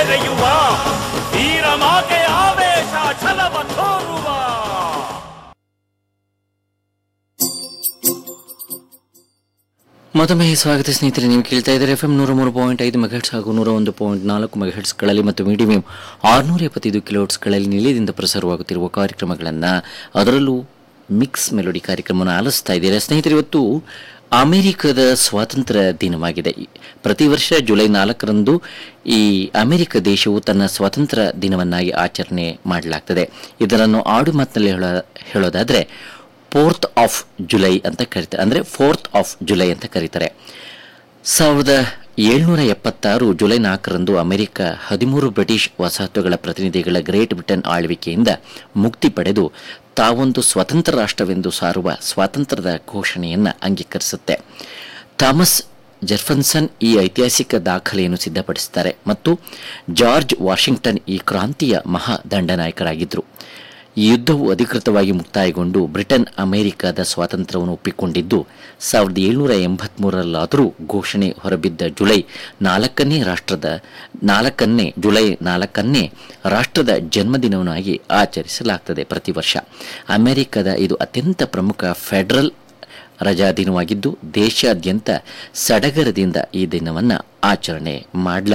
ಮೆರೆಯುವ ವೀರಮಾಗೆ ಆವೇಶ ಛಲವ ತೋರುವ ಮತ್ತೊಮ್ಮೆ ಸ್ವಾಗತ ಸ್ನೇಹಿತರೆ ನೀವು ಕೇಳ್ತಾ ಇದ್ದಾರೆ ಎಫ್ ಎಂ ನೂರ ಮೂರು ಪಾಯಿಂಟ್ ಐದು ಮೆಗಾಟ್ಸ್ ಹಾಗೂ ನೂರ ಒಂದು ಪಾಯಿಂಟ್ ನಾಲ್ಕು ಮೆಗಾಟ್ಸ್ಗಳಲ್ಲಿ ಮತ್ತು ಮೀಡಿಯಂ ಆರುನೂರ ಎಪ್ಪತ್ತೈದು ಕಿಲೋಟ್ಸ್ಗಳಲ್ಲಿ ನಿಲಯದಿಂದ ಪ್ರಸಾರವಾಗುತ್ತಿರುವ ಕಾರ್ಯಕ್ರಮಗಳನ್ನು ಅದರಲ್ಲೂ ಮಿಕ್ಸ್ ಮೆಲೋಡಿ ಕಾರ್ಯಕ್ರಮವನ್ನು ಆಲಿಸ್ತಾ ಇದ್ದೀರಾ ಸ್ನೇಹಿತರೆ ಇವತ್ತು ಅಮೆರಿಕದ ಸ್ವಾತಂತ್ರ್ಯ ದಿನವಾಗಿದೆ ಪ್ರತಿ ವರ್ಷ ಜುಲೈ ನಾಲ್ಕರಂದು ಈ ಅಮೆರಿಕ ದೇಶವು ತನ್ನ ಸ್ವಾತಂತ್ರ್ಯ ದಿನವನ್ನಾಗಿ ಆಚರಣೆ ಮಾಡಲಾಗ್ತದೆ ಇದನ್ನು ಆಡು ಮಾತಿನಲ್ಲಿ ಹೇಳೋ ಹೇಳೋದಾದರೆ ಫೋರ್ತ್ ಆಫ್ ಜುಲೈ ಅಂತ ಕರೀತಾರೆ ಅಂದರೆ ಫೋರ್ತ್ ಆಫ್ ಜುಲೈ ಅಂತ ಕರೀತಾರೆ ಸಾವಿರದ ಏಳ್ನೂರ ಎಪ್ಪತ್ತಾರು ಜುಲೈ ನಾಲ್ಕರಂದು ಅಮೆರಿಕ ಹದಿಮೂರು ಬ್ರಿಟಿಷ್ ವಸಾಹತುಗಳ ಪ್ರತಿನಿಧಿಗಳ ಗ್ರೇಟ್ ಬ್ರಿಟನ್ ಆಳ್ವಿಕೆಯಿಂದ ಮುಕ್ತಿ ಪಡೆದು ತಾವೊಂದು ಸ್ವತಂತ್ರ ರಾಷ್ಟ್ರವೆಂದು ಸಾರುವ ಸ್ವಾತಂತ್ರ್ಯದ ಘೋಷಣೆಯನ್ನು ಅಂಗೀಕರಿಸುತ್ತೆ ಥಾಮಸ್ ಜೆಫರ್ಸನ್ ಈ ಐತಿಹಾಸಿಕ ದಾಖಲೆಯನ್ನು ಸಿದ್ಧಪಡಿಸುತ್ತಾರೆ ಮತ್ತು ಜಾರ್ಜ್ ವಾಷಿಂಗ್ಟನ್ ಈ ಕ್ರಾಂತಿಯ ಮಹಾ ದಂಡನಾಯಕರಾಗಿದ್ದರು ಈ ಯುದ್ಧವು ಅಧಿಕೃತವಾಗಿ ಮುಕ್ತಾಯಗೊಂಡು ಬ್ರಿಟನ್ ಅಮೆರಿಕದ ಸ್ವಾತಂತ್ರ್ಯವನ್ನು ಒಪ್ಪಿಕೊಂಡಿದ್ದು ಸಾವಿರದ ಏಳ್ನೂರ ಎಂಬತ್ಮೂರರಲ್ಲಾದರೂ ಘೋಷಣೆ ಹೊರಬಿದ್ದ ಜುಲೈ ನಾಲ್ಕನೇ ರಾಷ್ಟ್ರದ ನಾಲ್ಕನ್ನೇ ಜುಲೈ ನಾಲ್ಕನ್ನೇ ರಾಷ್ಟ್ರದ ಜನ್ಮದಿನವನ್ನಾಗಿ ಆಚರಿಸಲಾಗ್ತದೆ ಪ್ರತಿ ವರ್ಷ ಅಮೆರಿಕದ ಇದು ಅತ್ಯಂತ ಪ್ರಮುಖ ಫೆಡರಲ್ ರಜಾ ದಿನವಾಗಿದ್ದು ದೇಶಾದ್ಯಂತ ಸಡಗರದಿಂದ ಈ ದಿನವನ್ನು ಆಚರಣೆ ಮಾಡಲಾಗುತ್ತದೆ